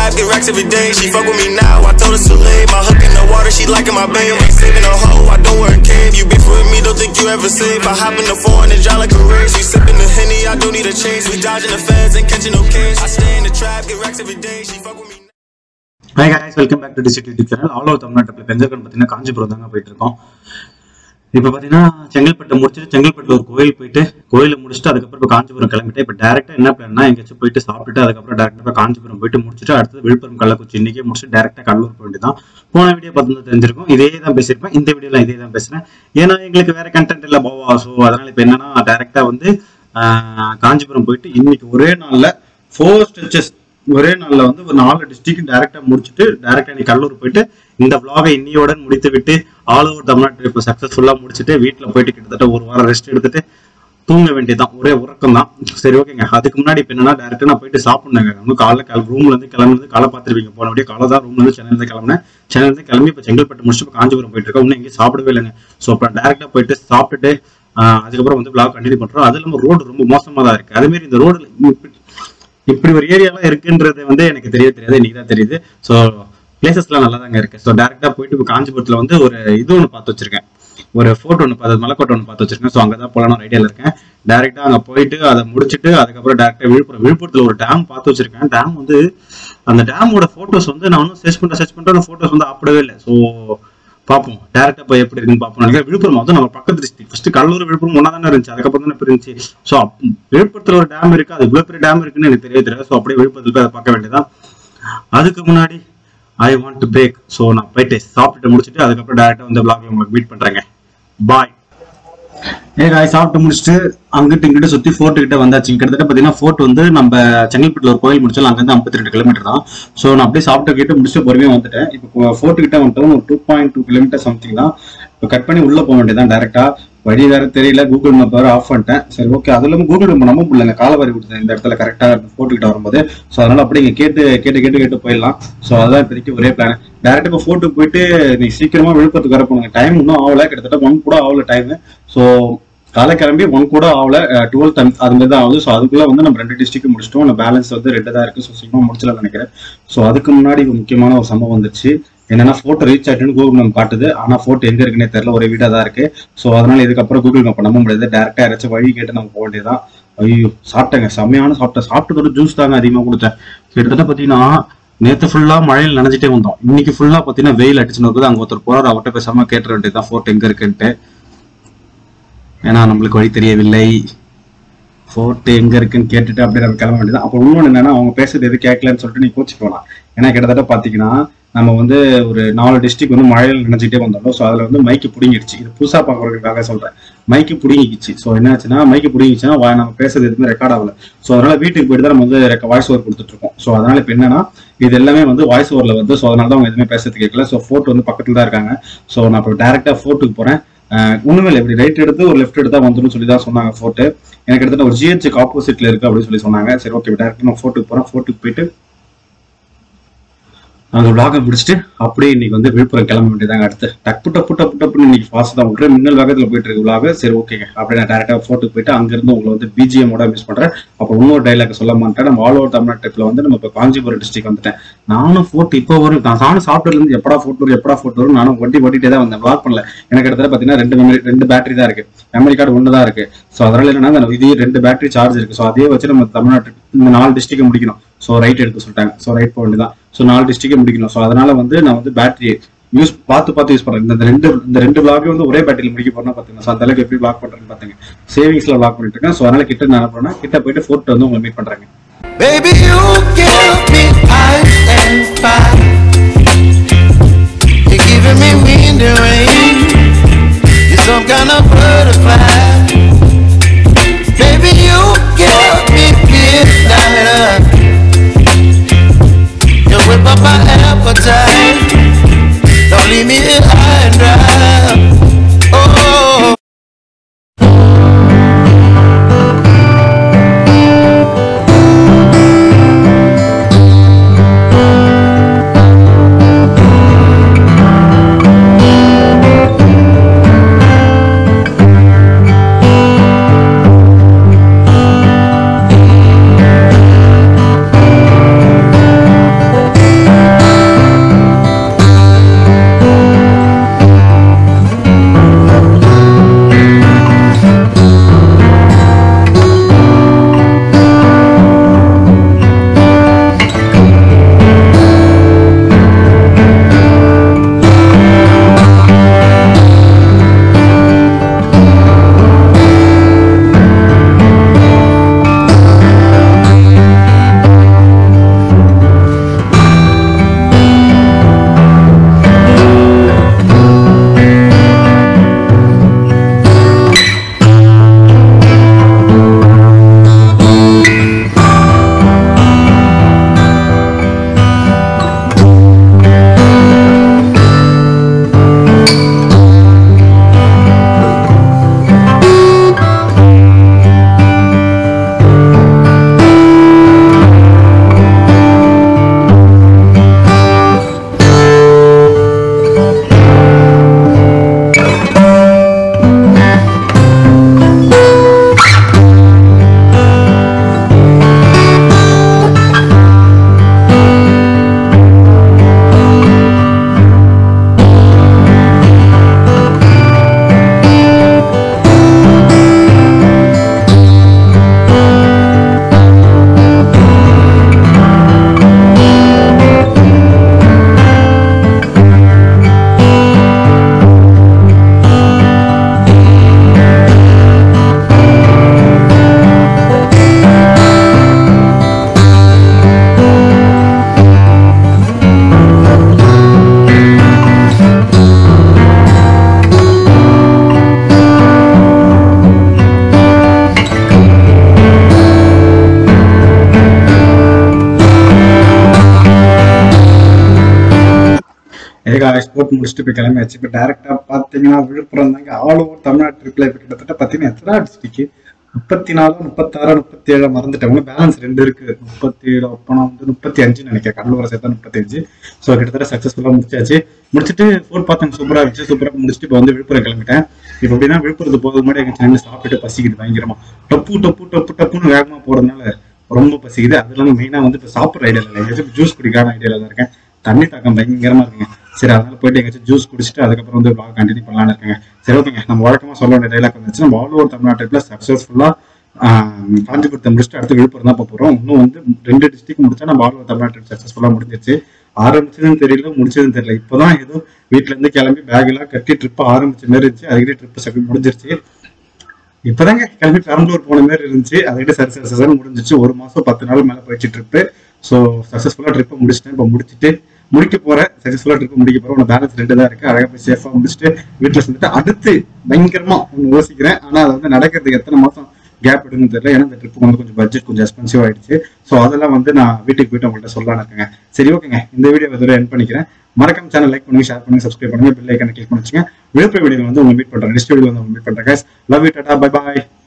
trap, get racks every day. She fuck with me now, I told her to lay. My hook in the water, she liking my babe. Ain't saving a hoe, I don't wear a cave. You beef with me, don't think you ever safe. I hop in the foreign and drive like a race. You sipping the henny, I don't need a chase. We dodging the feds, ain't catching no case. I stay in the trap, get racks every day. She fuck with me. Hi guys welcome back to டிசிட் YouTube channel all over தமிழ்நாட்டில் பெஞ்சக்கன் பார்த்தீங்கன்னா காஞ்சிபுரம் தாங்க போயிட்டு இருக்கோம் இப்போ பார்த்தீங்கன்னா செங்கல்பட்டு முடிச்சுட்டு செங்கல்பட்டுல ஒரு கோயில் போயிட்டு கோயிலை முடிச்சுட்டு அதுக்கப்புறம் இப்போ காஞ்சிபுரம் கிளம்பிட்டு இப்போ டேரெக்டாக என்ன பிளான்னா எங்கேயாச்சும் போயிட்டு சாப்பிட்டுட்டு அதுக்கப்புறம் டேரெக்டாக இப்போ காஞ்சிபுரம் போயிட்டு முடிச்சுட்டு அடுத்தது விழுப்புரம் கள்ளக்குறிச்சி இன்னைக்கே முடிச்சுட்டு டேரெக்டாக கடலூர் போக வேண்டியதான் போன வீடியோ பார்த்து தெரிஞ்சிருக்கும் இதே தான் பேசியிருப்பேன் இந்த வீடியோல இதே தான் பேசுறேன் ஏன்னா எங்களுக்கு வேற கண்டென்ட் இல்லை போவா ஸோ அதனால இப்போ என்னன்னா டேரெக்டாக வந்து ஆஹ், காஞ்சிபுரம் போயிட்டு இன்னைக்கு ஒரே நாளில் ஃபோர் ஸ்டிச்சஸ் ஒரே நாள்ல வந்து ஒரு நாலு டிஸ்ட்ரிக்ட் டைரக்டா முடிச்சுட்டு டைரக்டா நீ கடலூர் போயிட்டு இந்த vlog-ஐ இன்னியோடன் முடித்து விட்டு ஆல் ஓவர் தமிழ்நாடு ட்ரிப் சக்சஸ்ஃபுல்லா முடிச்சுட்டு வீட்ல போயிட்டு கிட்டத்தட்ட ஒரு வாரம் ரெஸ்ட் எடுத்துட்டு தூங்க வேண்டியதுதான் ஒரே உறக்கம் தான் சரி ஓகேங்க அதுக்கு முன்னாடி இப்போ என்னன்னா டேரக்டா நான் போயிட்டு சாப்பிடுங்க நம்ம காலைல கிள ரூம்ல இருந்து கிளம்புனது காலை பார்த்துருப்பீங்க போன அப்படியே காலை தான் ரூம்ல இருந்து சென்னையில இருந்து கிளம்புனேன் சென்னையில இருந்து கிளம்பி இப்போ செங்கல்பட்டு முடிச்சுட்டு இப்போ காஞ்சிபுரம் போயிட்டு இருக்கோம் இன்னும் எங்கேயும் சாப்பிடவே இல்லைங்க ஸோ அப்புறம் டேரக்டா போயிட்டு சாப்பிட்டுட்டு ஆஹ், அதுக்கப்புறம் வந்து vlog கண்டினியூ பண்றோம் அது இல்லாமல் ரோடு ரொம்ப மோசமா தான் இருக்கு அதே மாதிரி இந்த ரோடு இப்படி ஒரு ஏரியாலாம் இருக்குன்றது வந்து எனக்கு தெரிய தெரியாது இன்னைக்கு தான் தெரியுது ஸோ பிளேசஸ்லாம் நல்லா தாங்க இருக்கு ஸோ டேரக்டா போயிட்டு இப்போ காஞ்சிபுரத்துல வந்து ஒரு இது ஒன்று பார்த்து வச்சிருக்கேன் ஒரு ஃபோட்டோ ஒன்று பார்த்து மலைக்கோட்டை ஒன்று பார்த்து வச்சிருக்கேன் ஸோ அங்கே தான் போகலான்னு ஐடியாவில் இருக்கேன் டேரெக்டாக அங்கே போயிட்டு அதை முடிச்சுட்டு அதுக்கப்புறம் டேரெக்டாக விழுப்புரம் விழுப்புரத்தில் ஒரு டேம் பார்த்து வச்சிருக்கேன் டேம் வந்து அந்த டேமோட ஃபோட்டோஸ் வந்து நான் ஒன்றும் சர்ச் பண்ணுறேன் சர்ச் பண்ணுறேன் அந்த ஃபோட்டோஸ் வந்து அப்படவே இல்லை ஸோ பார்ப்போம் டேரக்டா போய் எப்படி இருக்குன்னு பார்ப்போம் நினைக்கிறேன் விழுப்புரம் வந்து நம்ம பக்கத்து டிஸ்ட்ரிக் ஃபர்ஸ்ட் கடலூர் விழுப்புரம் ஒன்றா தானே இருந்துச்சு அதுக்கப்புறம் தானே இருந்துச்சு ஸோ விழுப்புரத்துல ஒரு டேம் இருக்கு அது இவ்வளவு பெரிய டேம் இருக்குன்னு எனக்கு தெரிய தெரியாது ஸோ அப்படியே விழுப்புரத்துல போய் அதை பார்க்க வேண்டியதான் அதுக்கு முன்னாடி I want to break so நான் போயிட்டு சாப்பிட்டுட்டு முடிச்சுட்டு அதுக்கப்புறம் டேரக்டா வந்து பிளாக்ல உங்களுக்கு மீட் பண்றேங்க பாய் ஏ காய் சாப்பிட்டு முடிச்சுட்டு அங்கிட்டு இங்கிட்ட சுத்தி ஃபோர்ட் கிட்ட வந்தாச்சு கிட்டத்தட்ட பாத்தீங்கன்னா ஃபோர்ட் வந்து நம்ம செங்கல்பட்டுல ஒரு கோயில் முடிச்சாலும் அங்கிருந்து ஐம்பத்தி ரெண்டு கிலோமீட்டர் தான் ஸோ நான் அப்படியே சாப்பிட்டு கிட்ட முடிச்சுட்டு பொறுமையா வந்துட்டேன் இப்போ ஃபோர்ட் கிட்ட வந்துட்டோம் ஒரு two point two kilometre something தான் இப்போ கட் பண்ணி உள்ள போக வேண்டியதான் டேரக்டா வழி வேற தெரியல கூகுள் மேப் வேற ஆஃப் பண்ணிட்டேன் சரி ஓகே அது இல்லாமல் கூகுள் மேப் நம்ப முடியல காலவாரி கொடுத்தேன் இந்த இடத்துல கரெக்டா ஃபோர்ட் கிட்ட வரும்போது ஸோ அதனால அப்படியே இங்க கேட்டு கேட்டு கேட்டு கேட்டு போயிடலாம் ஸோ அதான் இப்போதைக்கு ஒரே பிளான் டேரக்டா இப்போ ஃபோர்ட்டுக்கு போயிட்டு நீ சீக்கிரமா விழுப்புரத்துக்கு வர போனுங்க டைம் இன்னும் ஆகல கிட்டத்தட்ட ஒன் கூட ஆகல டைம் ஸோ காலை கிளம்பி ஒன் கூட ஆகல டுவெல் அது மாதிரி தான் ஆகுது ஸோ அதுக்குள்ள வந்து நம்ம ரெண்டு டிஸ்ட்ரிக்ட் முடிச்சிட்டோம் நம்ம பேலன்ஸ் வந்து ரெண்டு தான் இருக்கு ஸோ சீக்கிரமா முடிச்சலாம் நினைக்கிறேன் ஸோ அதுக்கு முன்னாடி ஒரு முக்கியமான ஒரு சம்பவம் வந்துச்சு என்னன்னா போட்டோ ரீச் ஆயிட்டுன்னு கூகுள் மேப் காட்டுது ஆனா போட்டோ எங்க இருக்குன்னே தெரியல ஒரே வீடா தான் இருக்கு ஸோ அதனால இதுக்கப்புறம் கூகுள் மேப் நம்ப முடியாது டேரக்டா யாராச்சும் வழி கேட்டு நம்ம போக வேண்டியதான் ஐயோ சாப்பிட்டேங்க செம்மையான சாப்பிட்டேன் சாப்பிட்டதோட ஜூஸ் தாங்க அதிகமா கொடுத்தேன் கிட்டத்தட்ட பாத்தீங்கன்னா நேத்து ஃபுல்லா மழையில் நனைஞ்சிட்டே வந்தோம் இன்னைக்கு ஃபுல்லா பாத்தீங்கன்னா வெயில் அடிச்சுன்னு இருக்குது அங்க ஒருத்தர் போறாரு அவர்கிட்ட பேசாம கேட்டுற வேண்டியதுதான் ஃபோர்ட் எங்க இருக்குன்ட்டு ஏன்னா நம்மளுக்கு வழி தெரியவில்லை ஃபோர்ட் எங்க இருக்குன்னு கேட்டுட்டு அப்படியே நம்ம கிளம்ப வேண்டியது அப்புறம் இன்னொன்று என்னன்னா அவங்க பேசுறது எது கேட்கலன்னு சொல்லிட்டு நீ கோச்சு போகலாம் ஏன்னா கிட்டத்தட்ட பாத்தீங்கன்னா நம்ம வந்து ஒரு நாலு டிஸ்ட்ரிக்ட் வந்து மழையில் நினைச்சிட்டே வந்தோம் ஸோ அதுல வந்து மைக்கு பிடிங்கிடுச்சு இது புதுசா பார்க்கறதுக்காக சொல்றேன் மைக்கு பிடிங்கிச்சு ஸோ என்னாச்சுன்னா மைக்கு பிடிங்கிச்சுன்னா வா- நம்ம பேசுறது எதுவுமே ரெக்கார்ட் ஆகல ஸோ அதனால வீட்டுக்கு போயிட்டு தான் நம்ம வந்து வாய்ஸ் ஓவர் கொடுத்துட்டு இருக்கோம் ஸோ அதனால இப்போ என்னன்னா இது எல்லாமே வந்து வாய்ஸ் ஓவர்ல வந்து ஸோ அதனால தான் அவங்க எதுவுமே பேசுறது கேட்கல ஸோ ஃபோர்ட் வந்து பக்கத்துல தான் இருக்காங்க ஸோ நான் இப்போ டேரக்டா ஃபோர்ட்டுக்கு போறேன் ஆஹ் ஒண்ணுமே இல்லை இப்படி ரைட் எடுத்து ஒரு லெஃப்ட் எடுத்தா வந்துடும் சொல்லி தான் சொன்னாங்க ஃபோர்ட்டு எனக்கு கிட்டத்தட்ட ஒரு ஜிஹெச்சுக்கு ஆப்போசிட்ல இருக்கு அப்படின்னு சொல்லி சொன்னாங்க சரி ஓகே டேரக்டா நான் ஃபோர்ட்டுக்கு போறேன் ஃபோர்ட்டுக்கு போயிட்டு அந்த விளாக முடிச்சுட்டு அப்படியே இன்னைக்கு வந்து விழுப்புரம் கிளம்ப வேண்டியதாங்க அடுத்து டப்பு டப்பு டப்பு டப்புன்னு இன்னைக்கு ஃபாஸ்ட் தான் ஒரே மின்னல் வேகத்துல போயிட்டு இருக்கு விளாக சரி ஓகேங்க அப்படியே நான் டேரக்டா ஃபோட்டோக்கு போயிட்டு அங்கிருந்து உங்களை வந்து பிஜிஎம் ஓட மிஸ் பண்றேன் அப்புறம் இன்னொரு டைலாக் சொல்ல மாட்டேன் நம்ம ஆல் ஓவர் தமிழ்நாடு ட்ரிப்ல வந்து நம்ம இப்போ காஞ்சிபுரம் டிஸ்ட்ரிக்ட் வந்துட்டேன் நானும் ஃபோர்ட் இப்போ வரும் நான் நானும் சாப்பிட்டதுல இருந்து எப்படா ஃபோட்டோ வரும் எப்படா ஃபோட்டோ வரும் நானும் வண்டி ஓட்டிட்டே தான் வந்தேன் vlog பண்ணல எனக்கு இடத்துல பாத்தீங்கன்னா ரெண்டு மெமரி ரெண்டு பேட்டரி தான் இருக்கு மெமரி கார்டு ஒன்று தான் இருக்கு ஸோ அதனால என்னன்னா அந்த இதே ரெண்டு பேட்டரி சார்ஜ் இருக்கு ஸோ அதே வச்சு நம்ம தமிழ்நாட்டு இந்த நாலு டிஸ்ட்ரிக்ட் முடிக்கணும் ஸோ ரைட் எடுக்க சொல்லிட்டாங்க ஸோ ரைட் போக வேண்டியதான் ஸோ நாலு டிஸ்ட்ரிக்ட் முடிக்கணும் ஸோ அதனால வந்து நான் வந்து பேட்டரி யூஸ் பார்த்து பார்த்து யூஸ் பண்றேன் இந்த ரெண்டு இந்த ரெண்டு பிளாக் வந்து ஒரே பேட்டரியில் முடிக்க போறேன்னா பாத்தீங்கன்னா ஸோ அந்த அளவுக்கு எப்படி பிளாக் பண்றேன்னு பாத்துங்க சேவிங்ஸ்ல பிளாக் பண்ணிட்டு இருக்கேன் ஸோ அதனால கிட்ட நான் என்ன பண்ணேன் கிட்ட போயிட்டு ஃபோட்டோ வந்து உங்களை மீட் பண்றாங்க Baby, you give me ice and fire. You're giving me wind and rain. You're some kind of butterfly. Baby, you give me midnight. You whip up my appetite. Don't leave me here high and dry. Oh. ஏகா spot முடிச்சுட்டு போய் கிளம்பியாச்சு இப்போ டேரெக்டாக பார்த்தீங்கன்னா விழுப்புரம் தாங்க all over Tamil Nadu ட்ரிப்பில் இப்போ கிட்டத்தட்ட பார்த்தீங்கன்னா எத்தனை டிஸ்ட்ரிக்கு முப்பத்தி நாலு முப்பத்தாறு முப்பத்தி ஏழு மறந்துட்டவங்க பேலன்ஸ் ரெண்டு இருக்கு முப்பத்தி ஏழு அப்பனா வந்து முப்பத்தி அஞ்சுன்னு நினைக்கிறேன் கடலூர் சேர்த்தா முப்பத்தி அஞ்சு ஸோ கிட்டத்தட்ட சக்ஸஸ்ஃபுல்லாக முடிச்சாச்சு முடிச்சுட்டு ஃபோன் பார்த்தேன் சூப்பராக இருந்துச்சு சூப்பராக முடிச்சுட்டு இப்போ வந்து விழுப்புரம் கிளம்பிட்டேன் இப்போ எப்படின்னா விழுப்புரத்து போகிறது முன்னாடி எங்கள் சேனல் சாப்பிட்டு பசிக்குது பயங்கரமா டப்பு டப்பு டப்பு டப்புன்னு வேகமாக போகிறதுனால ரொம்ப பசிக்குது அது இல்லாமல் மெயினாக வந்து இப்போ சாப்பிட்ற ஐடியாவில் இல்லை எங்கேயாச்சும் ஜூஸ் குடிக்கான ஐடியாவில் தான் இருக்கேன் தண்ணி தாக்கம் பயங்கரமா இருக்குங்க சரி அதனால போயிட்டு எங்கேயாச்சும் ஜூஸ் குடிச்சிட்டு அதுக்கப்புறம் வந்து vlog கண்டினியூ பண்ணலாம்னு இருக்கேங்க சரி ஓகேங்க நம்ம வழக்கமா சொல்ல வேண்டிய டைலாக் வந்துச்சு நம்ம ஆல் ஓவர் தமிழ்நாட்டு ட்ரிப்ல சக்ஸஸ்ஃபுல்லா காஞ்சிபுரத்தை முடிச்சுட்டு அடுத்து விழுப்புரம் தான் போக போறோம் இன்னும் வந்து ரெண்டு டிஸ்ட்ரிக்ட் முடிச்சா நம்ம ஆல் ஓவர் தமிழ்நாட்டு ட்ரிப் சக்ஸஸ்ஃபுல்லா முடிஞ்சிருச்சு ஆரம்பிச்சதுன்னு தெரியல முடிச்சதுன்னு தெரியல இப்போதான் ஏதோ வீட்ல இருந்து கிளம்பி பேக் எல்லாம் கட்டி ட்ரிப் ஆரம்பிச்ச மாதிரி இருந்துச்சு அதுக்கிட்டே ட்ரிப் சக்தி முடிஞ்சிருச்சு இப்பதாங்க கிளம்பி பெரம்பலூர் போன மாதிரி இருந்துச்சு அதுக்கிட்ட சரி சரி சரி முடிஞ்சிச்சு ஒரு மாசம் பத்து நாள் மேல போயிடுச்சு ட்ரிப்பு ஸோ சக்ஸஸ்ஃபுல்லா ட்ரிப்பை முடிச்சிட்டேன் இப்போ முடிச்சுட்டு முடிக்க போறேன் சக்ஸஸ்ஃபுல்லா ட்ரிப் முடிக்க போறேன் உன பேலன்ஸ் ரெண்டு தான் இருக்கு அழகா போய் சேஃபா முடிச்சுட்டு வீட்டுல செஞ்சுட்டு அடுத்து பயங்கரமா ஒன்று யோசிக்கிறேன் ஆனா அது வந்து நடக்கிறதுக்கு எத்தனை மாசம் கேப் எடுன்னு தெரியல ஏன்னா இந்த ட்ரிப்புக்கு வந்து கொஞ்சம் பட்ஜெட் கொஞ்சம் எக்ஸ்பென்சிவ் ஆயிடுச்சு ஸோ அதெல்லாம் வந்து நான் வீட்டுக்கு போயிட்டு உங்கள்கிட்ட சொல்லலாம்னு இருக்கேங்க சரி ஓகேங்க இந்த வீடியோ இதோட என் பண்ணிக்கிறேன் மறக்காம சேனல் லைக் பண்ணுங்க ஷேர் பண்ணுங்க சப்ஸ்கிரைப் பண்ணுங்க பெல் ஐக்கனை கிளிக் பண்ணி வச்சுங்க விழுப்புரம் வீடியோ வந்து உங்க மீட் பண்றேன் நெக்ஸ்ட் வீடியோ வந்து உங்க மீட் பண்றேன் love you tata bye bye